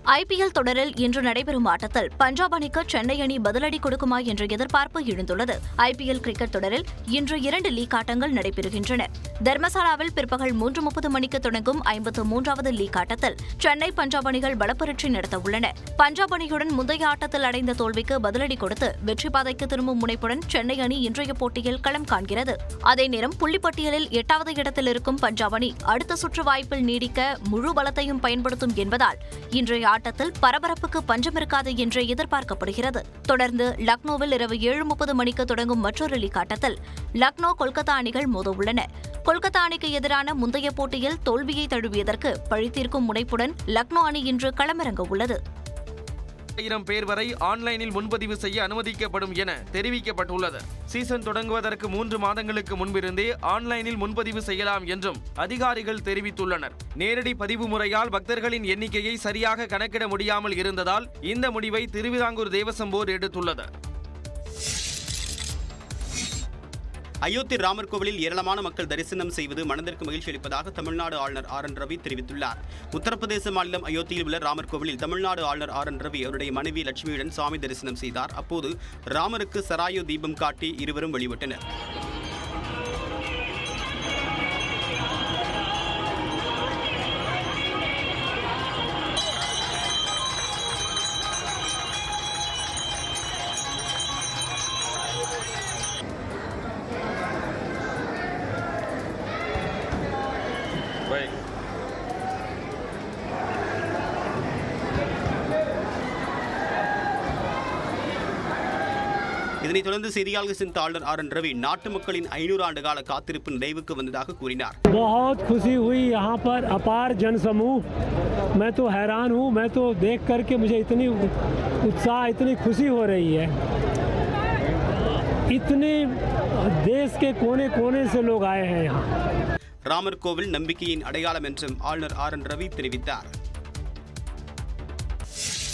IPL தொடரில் இன்று நடைபெறும் ஆட்டத்தில் பஞ்சாப் அணிக்கு சென்னை அணி பதிலடி கொடுக்குமா என்ற எதிர்பார்ப்பு எழுந்துள்ளது ஐபிஎல் கிரிக்கெட் தொடரில் இன்று இரண்டு லீக் ஆட்டங்கள் நடைபெறுகின்றன தர்மசாலாவில் பிற்பகல் மூன்று முப்பது மணிக்கு தொடங்கும் ஐம்பத்து மூன்றாவது லீக் ஆட்டத்தில் சென்னை பஞ்சாப் அணிகள் பலப்பரட்சி நடத்த உள்ளன பஞ்சாப் அணியுடன் முந்தைய ஆட்டத்தில் அடைந்த தோல்விக்கு பதிலடி கொடுத்து வெற்றி பாதைக்கு திரும்பும் முனைப்புடன் சென்னை அணி இன்றைய போட்டியில் களம் காண்கிறது அதே நேரம் புள்ளிப்பட்டியலில் எட்டாவது இடத்தில் இருக்கும் பஞ்சாப் அணி அடுத்த சுற்று வாய்ப்பில் நீடிக்க முழு பலத்தையும் பயன்படுத்தும் என்பதால் இன்றைய ஆட்டத்தில் பரபரப்புக்கு பஞ்சமிருக்காது என்று எதிர்பார்க்கப்படுகிறது தொடர்ந்து லக்னோவில் இரவு ஏழு முப்பது மணிக்கு தொடங்கும் மற்றொரு லீக் ஆட்டத்தில் லக்னோ கொல்கத்தா அணிகள் மோதவுள்ளன கொல்கத்தா அணிக்கு எதிரான முந்தைய போட்டியில் தோல்வியை தழுவியதற்கு பழித்தீர்க்கும் முனைப்புடன் லக்னோ அணி இன்று களமிறங்க உள்ளது ஆயிரம் பேர் வரை ஆன்லைனில் முன்பதிவு செய்ய அனுமதிக்கப்படும் என தெரிவிக்கப்பட்டுள்ளது சீசன் தொடங்குவதற்கு மூன்று மாதங்களுக்கு முன்பிருந்தே ஆன்லைனில் முன்பதிவு செய்யலாம் என்றும் அதிகாரிகள் தெரிவித்துள்ளனர் நேரடி பதிவு முறையால் பக்தர்களின் எண்ணிக்கையை சரியாக கணக்கிட முடியாமல் இருந்ததால் இந்த முடிவை திருவிதாங்கூர் தேவசம் போர்டு எடுத்துள்ளது அயோத்தி ராமர் கோவிலில் ஏராளமான மக்கள் தரிசனம் செய்வது மனதிற்கு மகிழ்ச்சி அளிப்பதாக தமிழ்நாடு ஆளுநர் ஆர் என் ரவி தெரிவித்துள்ளார் உத்தரப்பிரதேச மாநிலம் அயோத்தியில் உள்ள ராமர் கோவிலில் தமிழ்நாடு ஆளுநர் ஆர் என் ரவி அவருடைய மனைவி லட்சுமியுடன் சுவாமி தரிசனம் செய்தார் அப்போது ராமருக்கு சராயு தீபம் காட்டி இருவரும் வழிபட்டனர் இதனைத் தொடர்ந்து செய்தியாளர்கள் சந்தித்த ஆளுநர் ஆர் என் ரவி நாட்டு மக்களின் ஐநூறு ஆண்டு கால காத்திருப்பு நிறைவுக்கு வந்ததாக கூறினார் बहुत खुशी हुई यहाँ पर अपार जनसमूह मैं तो हैरान हूँ मैं तो देख करके मुझे इतनी उत्साह इतनी खुशी हो रही है इतने देश के कोने कोने से लोग आए हैं यहाँ ராமர் கோவில் நம்பிக்கையின் அடையாளம் என்றும் ஆளுநர் ஆர் என் ரவி தெரிவித்தார்